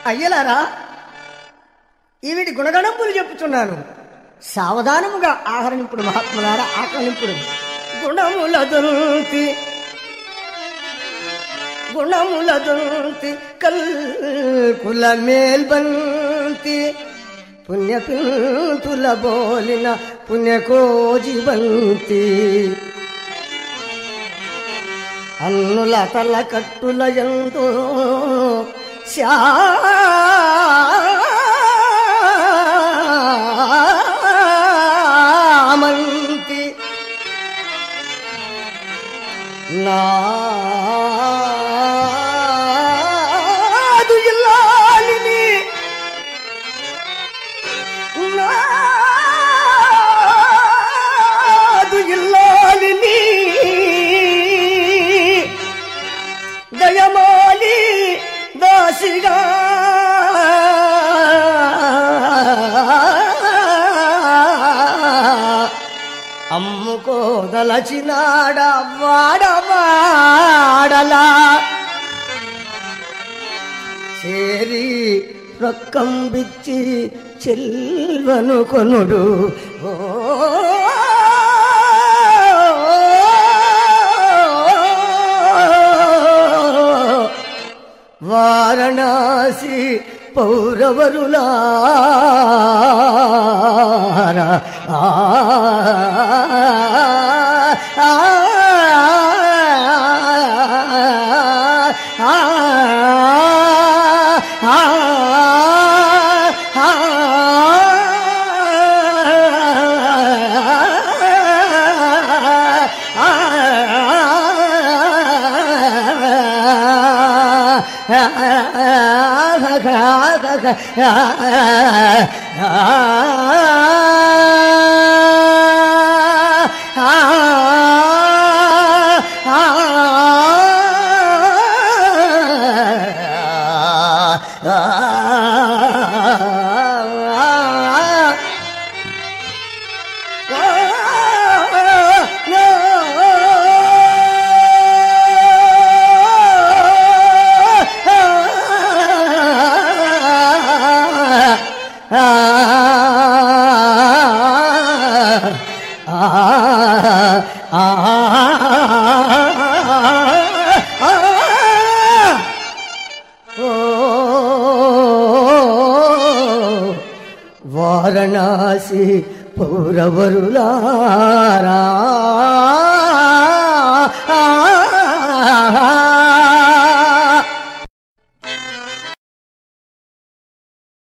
అయ్యలారా ఈవిడి గుణగణంపులు చెప్పుతున్నాను సావధానముగా ఆహరణింపుడు మహాత్ములారా ఆకలింపుడు గుణముల దుల్తి గుణముల దుల్తి కల్కుల మేల్బంతి పుణ్యపింతుల బోలిన పుణ్యకోజివంతి అన్నుల తల కట్టుల ఎందు శ్యామంతి నాదు ఇల్లాలిని నాదు ఇల్లాలిని దయమాలి దాసిగా అమ్ముకోదలచినాడ వాడవాడలా చేరి రొక్కం బిచ్చి చెల్వను కొనుడు ఓ వారణాసి పౌరవరులారా ఆ, ఆ, ఆ, ఆ, వారణాసి పౌరవరులారా